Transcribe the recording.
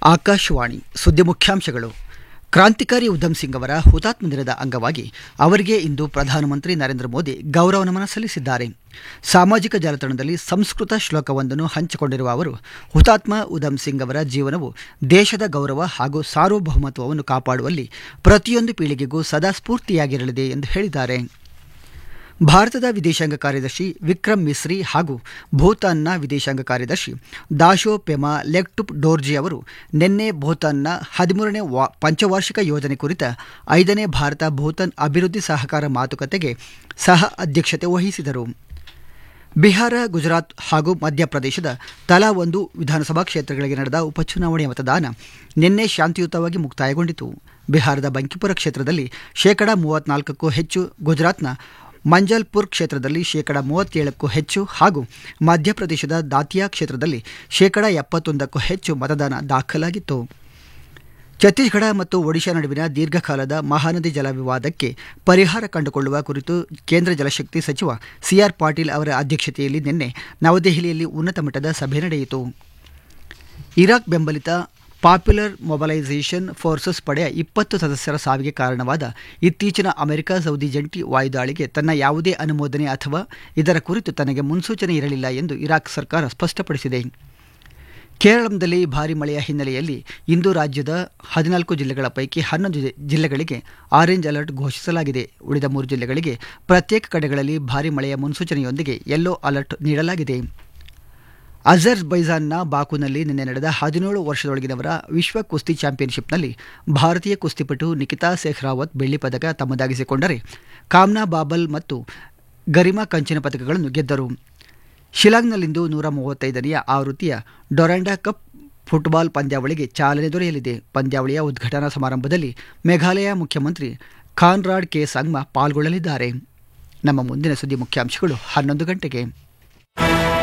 ಆಕಾಶವಾಣಿ ಸುದ್ದಿ ಮುಖ್ಯಾಂಶಗಳು ಕ್ರಾಂತಿಕಾರಿ ಉಧಮ್ ಸಿಂಗ್ ಅವರ ಹುತಾತ್ಮ ದಿನದ ಅಂಗವಾಗಿ ಅವರಿಗೆ ಇಂದು ಪ್ರಧಾನಮಂತ್ರಿ ನರೇಂದ್ರ ಮೋದಿ ಗೌರವ ನಮನ ಸಲ್ಲಿಸಿದ್ದಾರೆ ಸಾಮಾಜಿಕ ಜಾಲತಾಣದಲ್ಲಿ ಸಂಸ್ಕೃತ ಶ್ಲೋಕವೊಂದನ್ನು ಹಂಚಿಕೊಂಡಿರುವ ಅವರು ಹುತಾತ್ಮ ಉಧಮ್ ಸಿಂಗ್ ಅವರ ಜೀವನವು ದೇಶದ ಗೌರವ ಹಾಗೂ ಸಾರ್ವಭೌಮತ್ವವನ್ನು ಕಾಪಾಡುವಲ್ಲಿ ಪ್ರತಿಯೊಂದು ಪೀಳಿಗೆಗೂ ಸದಾ ಸ್ಫೂರ್ತಿಯಾಗಿರಲಿದೆ ಎಂದು ಹೇಳಿದ್ದಾರೆ ಭಾರತದ ವಿದೇಶಾಂಗ ಕಾರ್ಯದರ್ಶಿ ವಿಕ್ರಮ್ ಮಿಸ್ರಿ ಹಾಗೂ ಭೂತಾನ್ನ ವಿದೇಶಾಂಗ ಕಾರ್ಯದರ್ಶಿ ದಾಶೋ ಪೆಮಾ ಲೆಕ್ಟುಪ್ ಡೋರ್ಜಿ ಅವರು ನಿನ್ನೆ ಭೂತಾನ್ನ ಹದಿಮೂರನೇ ವಾ ಪಂಚವಾರ್ಷಿಕ ಯೋಜನೆ ಕುರಿತ ಐದನೇ ಭಾರತ ಭೂತಾನ್ ಅಭಿವೃದ್ಧಿ ಸಹಕಾರ ಮಾತುಕತೆಗೆ ಸಹ ಅಧ್ಯಕ್ಷತೆ ವಹಿಸಿದರು ಬಿಹಾರ ಗುಜರಾತ್ ಹಾಗೂ ಮಧ್ಯಪ್ರದೇಶದ ತಲಾ ಒಂದು ವಿಧಾನಸಭಾ ಕ್ಷೇತ್ರಗಳಿಗೆ ನಡೆದ ಉಪಚುನಾವಣೆಯ ಮತದಾನ ನಿನ್ನೆ ಶಾಂತಿಯುತವಾಗಿ ಮುಕ್ತಾಯಗೊಂಡಿತು ಬಿಹಾರದ ಬಂಕಿಪುರ ಕ್ಷೇತ್ರದಲ್ಲಿ ಶೇಕಡ ಮೂವತ್ನಾಲ್ಕಕ್ಕೂ ಹೆಚ್ಚು ಗುಜರಾತ್ನ ಮಂಜಲ್ಪುರ್ ಕ್ಷೇತ್ರದಲ್ಲಿ ಶೇಕಡ ಮೂವತ್ತೇಳಕ್ಕೂ ಹೆಚ್ಚು ಹಾಗೂ ಮಧ್ಯಪ್ರದೇಶದ ದಾತಿಯಾ ಕ್ಷೇತ್ರದಲ್ಲಿ ಶೇಕಡ ಎಪ್ಪತ್ತೊಂದಕ್ಕೂ ಹೆಚ್ಚು ಮತದಾನ ದಾಖಲಾಗಿತ್ತು ಛತ್ತೀಸ್ಗಢ ಮತ್ತು ಒಡಿಶಾ ನಡುವಿನ ದೀರ್ಘಕಾಲದ ಮಹಾನದಿ ಜಲ ವಿವಾದಕ್ಕೆ ಪರಿಹಾರ ಕಂಡುಕೊಳ್ಳುವ ಕುರಿತು ಕೇಂದ್ರ ಜಲಶಕ್ತಿ ಸಚಿವ ಸಿಆರ್ ಪಾಟೀಲ್ ಅವರ ಅಧ್ಯಕ್ಷತೆಯಲ್ಲಿ ನಿನ್ನೆ ನವದೆಹಲಿಯಲ್ಲಿ ಉನ್ನತ ಮಟ್ಟದ ಸಭೆ ನಡೆಯಿತು ಇರಾಕ್ ಬೆಂಬಲಿತ ಪಾಪ್ಯುಲರ್ ಮೊಬಲೈಸೇಷನ್ ಫೋರ್ಸಸ್ ಪಡೆಯ ಇಪ್ಪತ್ತು ಸದಸ್ಯರ ಸಾವಿಗೆ ಕಾರಣವಾದ ಇತ್ತೀಚಿನ ಅಮೆರಿಕ ಸೌದಿ ಜಂಟಿ ವಾಯುದಾಳಿಗೆ ತನ್ನ ಯಾವುದೇ ಅನುಮೋದನೆ ಅಥವಾ ಇದರ ಕುರಿತು ತನಗೆ ಮುನ್ಸೂಚನೆ ಇರಲಿಲ್ಲ ಎಂದು ಇರಾಕ್ ಸರ್ಕಾರ ಸ್ಪಷ್ಟಪಡಿಸಿದೆ ಕೇರಳದಲ್ಲಿ ಭಾರಿ ಮಳೆಯ ಹಿನ್ನೆಲೆಯಲ್ಲಿ ಇಂದು ರಾಜ್ಯದ ಹದಿನಾಲ್ಕು ಜಿಲ್ಲೆಗಳ ಪೈಕಿ ಹನ್ನೊಂದು ಜಿಲ್ಲೆಗಳಿಗೆ ಆರೆಂಜ್ ಅಲರ್ಟ್ ಘೋಷಿಸಲಾಗಿದೆ ಉಳಿದ ಮೂರು ಜಿಲ್ಲೆಗಳಿಗೆ ಪ್ರತ್ಯೇಕ ಕಡೆಗಳಲ್ಲಿ ಭಾರಿ ಮಳೆಯ ಮುನ್ಸೂಚನೆಯೊಂದಿಗೆ ಯೆಲ್ಲೋ ಅಲರ್ಟ್ ನೀಡಲಾಗಿದೆ ಅಜರ್ ಬೈಜಾನ್ನ ಬಾಕುನಲ್ಲಿ ನಿನ್ನೆ ನಡೆದ ಹದಿನೇಳು ವರ್ಷದೊಳಗಿನವರ ವಿಶ್ವ ಕುಸ್ತಿ ಚಾಂಪಿಯನ್ಶಿಪ್ನಲ್ಲಿ ಭಾರತೀಯ ಕುಸ್ತಿಪಟು ನಿಕಿತಾ ಸೆಹ್ರಾವತ್ ಬೆಳ್ಳಿ ಪದಕ ತಮ್ಮದಾಗಿಸಿಕೊಂಡರೆ ಕಾಮ್ನಾ ಬಾಬಲ್ ಮತ್ತು ಗರಿಮಾ ಕಂಚಿನ ಪದಕಗಳನ್ನು ಗೆದ್ದರು ಶಿಲಾಂಗ್ನಲ್ಲಿಂದು ನೂರ ಮೂವತ್ತೈದನೆಯ ಆವೃತ್ತಿಯ ಡೊರಾಂಡಾ ಕಪ್ ಫುಟ್ಬಾಲ್ ಪಂದ್ಯಾವಳಿಗೆ ಚಾಲನೆ ದೊರೆಯಲಿದೆ ಪಂದ್ಯಾವಳಿಯ ಉದ್ಘಾಟನಾ ಸಮಾರಂಭದಲ್ಲಿ ಮೇಘಾಲಯ ಮುಖ್ಯಮಂತ್ರಿ ಖಾನ್ರಾಡ್ ಕೆ ಸಂಗ್ಮಾ ಪಾಲ್ಗೊಳ್ಳಲಿದ್ದಾರೆ ನಮ್ಮ ಮುಂದಿನ ಸುದ್ದಿ ಮುಖ್ಯಾಂಶಗಳು ಹನ್ನೊಂದು ಗಂಟೆಗೆ